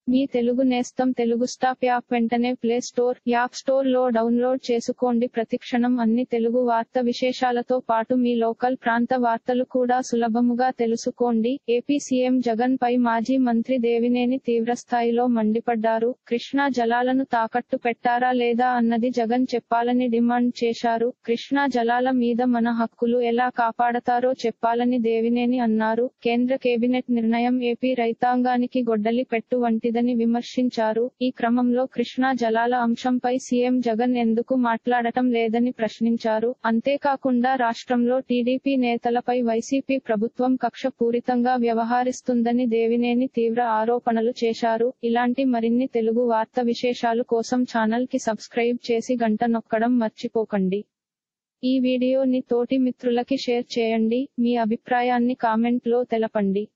మీ తెలుగు నేస్తం Telugu stop app వెంటనే play store app store లో డౌన్లోడ్ చేసుకోండి ప్రతిక్షణం అన్ని తెలుగు వార్త విశేషాలతో పాటు మీ లోకల్ ప్రాంత వార్తలు కూడా సులభముగా తెలుసుకోండి ఏపీ సీఎం జగన్ పై మాజీ మంత్రి దేవినేని తీవ్రస్థాయిలో మండిపడ్డారు కృష్ణా జలాలను తాకట్టు పెట్టారా లేదా అన్నది జగన్ చెప్పాలని డిమాండ్ చేశారు కృష్ణా జలాల మీద మన హక్కులు ఎలా కాపాడతారో చెప్పాలని దేవినేని అన్నారు కేంద్ర కేబినెట్ నిర్ణయం ఏపీ రైతాంగానికి గొడ్డలి పెట్టు వంటిదని విమర్శించారు ఈ క్రమంలో కృష్ణా జలాల అంశంపై సీఎం జగన్ ఎందుకు మాట్లాడటం లేదని ప్రశ్నించారు అంతేకాకుండా రాష్ట్రంలో టీడీపీ నేతలపై వైసీపీ ప్రభుత్వం కక్ష పూరితంగా వ్యవహరిస్తుందని దేవినేని తీవ్ర ఆరోపణలు చేశారు ఇలాంటి మరిన్ని తెలుగు వార్త విశేషాలు కోసం ఛానల్ కి సబ్స్క్రైబ్ చేసి గంట నొక్కడం మర్చిపోకండి ఈ వీడియోని తోటి మిత్రులకి షేర్ చేయండి మీ అభిప్రాయాన్ని కామెంట్ లో తెలపండి